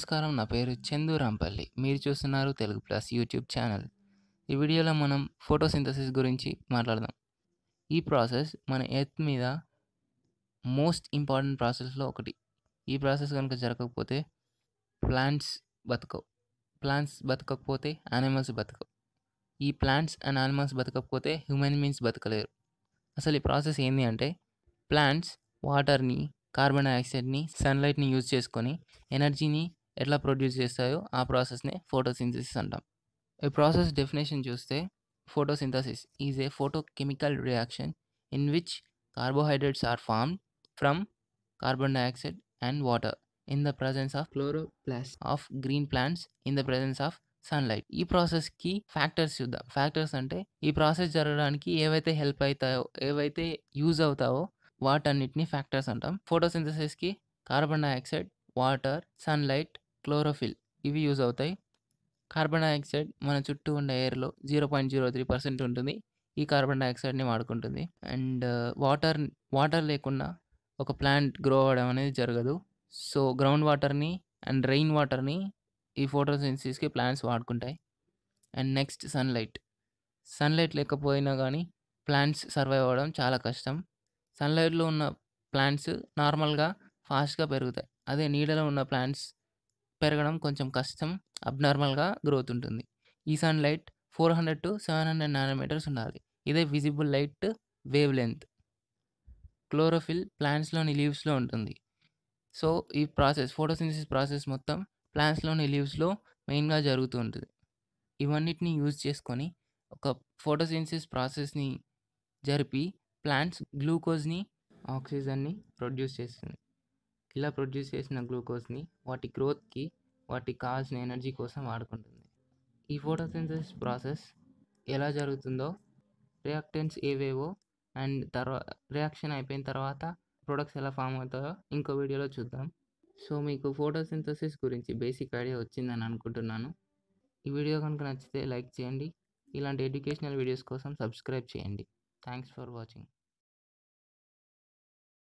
నమస్కారం నా పేరు చందు రాంపల్లి మీరు చూస్తున్నారు తెలుగు ప్లస్ యూట్యూబ్ ఛానల్ ఈ వీడియోలో మనం ఫోటోసింథసిస్ గురించి మాట్లాడదాం ఈ ప్రాసెస్ మన ఎర్త్ మీద మోస్ట్ ఇంపార్టెంట్ ప్రాసెస్లో ఒకటి ఈ ప్రాసెస్ కనుక జరగకపోతే ప్లాంట్స్ బతకవు ప్లాంట్స్ బతకకపోతే యానిమల్స్ బతకవు ఈ ప్లాంట్స్ అండ్ యానిమల్స్ బతకకపోతే హ్యూమన్ మీన్స్ బతకలేరు అసలు ఈ ప్రాసెస్ ఏంటి అంటే ప్లాంట్స్ వాటర్ని కార్బన్ డైఆక్సైడ్ని సన్లైట్ని యూజ్ చేసుకొని ఎనర్జీని ఎట్లా ప్రొడ్యూస్ చేస్తాయో ఆ ప్రాసెస్నే ఫోటోసింథసిస్ అంటాం ఈ ప్రాసెస్ డెఫినేషన్ చూస్తే photosynthesis is a photochemical reaction in which carbohydrates are form from carbon dioxide and water in the presence of chloroplast of green plants in the presence of sunlight ఈ ప్రాసెస్కి factors చూద్దాం factors అంటే ఈ process జరగడానికి ఏవైతే help అవుతాయో ఏవైతే use అవుతావో వాటన్నిటిని ఫ్యాక్టర్స్ అంటాం ఫోటోసింథసిస్కి carbon dioxide water sunlight chlorophyll ఇవి యూజ్ అవుతాయి కార్బన్ డైఆక్సైడ్ మన చుట్టూ ఉండే ఎయిర్లో zero point zero three percent ఉంటుంది ఈ కార్బన్ డైఆక్సైడ్ని వాడుకుంటుంది అండ్ వాటర్ వాటర్ లేకుండా ఒక ప్లాంట్ గ్రో అవ్వడం అనేది జరగదు సో గ్రౌండ్ వాటర్ని అండ్ రెయిన్ వాటర్ని ఈ ఫోటోసింథసిస్కి ప్లాంట్స్ వాడుకుంటాయి అండ్ నెక్స్ట్ సన్లైట్ సన్లైట్ లేకపోయినా కానీ ప్లాంట్స్ సర్వైవ్ అవ్వడం చాలా కష్టం సన్లైట్లో ఉన్న ప్లాంట్స్ నార్మల్గా ఫాస్ట్గా పెరుగుతాయి అదే నీడలో ఉన్న ప్లాంట్స్ పెరగడం కొంచెం కష్టం అబ్నార్మల్గా గ్రోత్ ఉంటుంది ఈ sunlight four hundred to seven hundred nanometres ఉండాలి ఇదే visible light wavelength chlorophyll ప్లాంట్స్లోని లీవ్స్లో ఉంటుంది సో ఈ ప్రాసెస్ ఫోటోసింథసిస్ ప్రాసెస్ మొత్తం ప్లాంట్స్లోని లీవ్స్లో మెయిన్గా జరుగుతూ ఉంటుంది ఇవన్నిటిని యూజ్ చేసుకొని ఒక ఫోటోసింథసిస్ ప్రాసెస్ని జరిపి ప్లాంట్స్ గ్లూకోజ్ని ఆక్సిజన్ని ప్రొడ్యూస్ చేస్తుంది ఇలా ప్రొడ్యూస్ చేసిన గ్లూకోజ్ని వాటి గ్రోత్కి వాటికి కావాల్సిన ఎనర్జీ కోసం వాడుకుంటుంది ఈ ఫోటోసింథసిస్ ప్రాసెస్ ఎలా జరుగుతుందో రియాక్టెంట్స్ ఏవేవో అండ్ తర్వాత రియాక్షన్ అయిపోయిన తర్వాత ప్రొడక్ట్స్ ఎలా ఫామ్ అవుతాయో ఇంకో వీడియోలో చూద్దాం సో మీకు ఫోటోసింథసిస్ గురించి బేసిక్ ఐడియా వచ్చిందని అనుకుంటున్నాను ఈ వీడియో కనుక నచ్చితే లైక్ చేయండి ఇలాంటి ఎడ్యుకేషనల్ వీడియోస్ కోసం సబ్స్క్రైబ్ చేయండి థ్యాంక్స్ ఫర్ వాచింగ్